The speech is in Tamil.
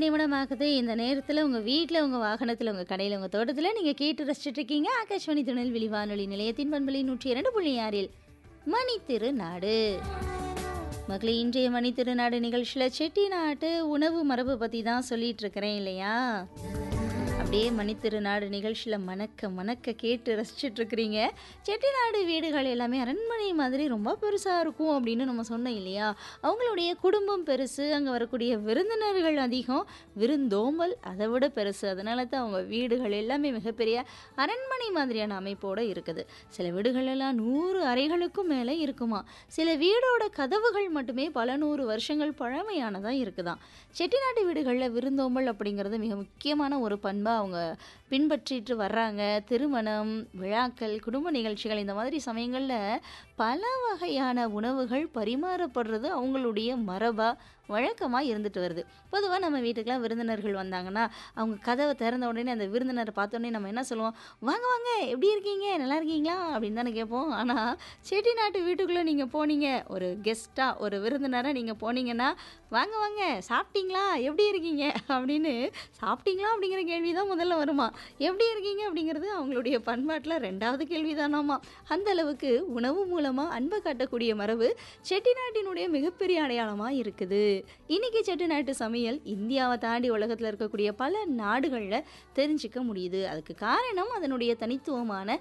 நிமிடம் ஆகுது. இந்த நேரத்தில உங்க வீட்ல, உங்க வாகனத்தில, உங்க கடையில, உங்க தோட்டத்தில நீங்க கேட்டு ரசிச்சுட்டு இருக்கீங்க. ஆகாஷ்வாணி திருநெல்வேலி வானொலி நிலையத்தின் பண்பலை 102.6 மணித்திருநாடு. மக்களே இன்றைய மணித்திருநாடு நிகழ்ச்சியில செட்டிநாட்டு உணவு மரபு பத்தி தான் சொல்லிட்டு இருக்கிறேன் இல்லையா? அப்படியே மணித்திருநாடு நிகழ்ச்சியில மணக்க மணக்க கேட்டு ரசிச்சுட்டு இருக்கிறீங்க. செட்டிநாடு வீடுகள் எல்லாமே அரண்மனை மாதிரி ரொம்ப பெருசா இருக்கும் அப்படின்னு நம்ம சொன்னோம் இல்லையா? அவங்களுடைய குடும்பம் பெருசு, அங்க வரக்கூடிய விருந்தினர்கள் அதிகம், விருந்தோம்பல் அதை விட பெருசு. அதனால தான் அவங்க வீடுகள் எல்லாமே மிகப்பெரிய அரண்மனை மாதிரியான அமைப்போட இருக்குது. சில வீடுகளெல்லாம் 100 அறைகளுக்கும் மேல இருக்குமாம். சில வீடோட கதவுகள் மட்டுமே பல 100 வருஷங்கள் பழமையானதா இருக்குதாம். செட்டிநாட்டு வீடுகள்ல விருந்தோம்பல் அப்படிங்கிறது மிக முக்கியமான ஒரு பண்பா அவங்க பின்பற்றிட்டு வர்றாங்க. திருமணம், விழாக்கள், குடும்ப நிகழ்ச்சிகள் இந்த மாதிரி சமயங்கள்ல பல வகையான உணவுகள் பரிமாறப்படுறது அவங்களுடைய மரபா, வழக்கமா இருந்துட்டு வருது. பொதுவா நம்ம வீட்டுக்குலாம் விருந்தினர்கள் வந்தாங்கன்னா, அவங்க கதவ திறந்த உடனே அந்த விருந்தினர பார்த்தோனே நம்ம என்ன சொல்லுவோம்? "வாங்க வாங்க எப்படி இருக்கீங்க? நல்லா இருக்கீங்களா?" அப்படின்னு தானே கேட்போம். ஆனா செட்டிநாட்டு வீட்டுக்குள்ள நீங்க போனீங்க, ஒரு கெஸ்ட்டா, ஒரு விருந்தினரா நீங்க போனீங்கன்னா, "வாங்க வாங்க சாப்பிட்டீங்களா? எப்படி இருக்கீங்க?" அப்படின்னு சாப்பிட்டீங்களா அப்படிங்கிற கேள்வி தான் முதல்ல வருமா. எப்படி இருக்கீங்க அப்படிங்கிறது அவங்களுடைய பண்பாட்டுல 2வது கேள்வி தானாமா. அந்த அளவுக்கு உணவு மூலமா அன்ப காட்டக்கூடிய மரபு செட்டிநாட்டினுடைய மிகப்பெரிய அடையாளமா இருக்குது. இன்னைக்கு செட்டிநாட்டு சமையல் இந்தியாவ தாண்டி உலகத்துல இருக்கக்கூடிய பல நாடுகள்ல தெரிஞ்சுக்க முடியுது. அதுக்கு காரணம் அதனுடைய தனித்துவமான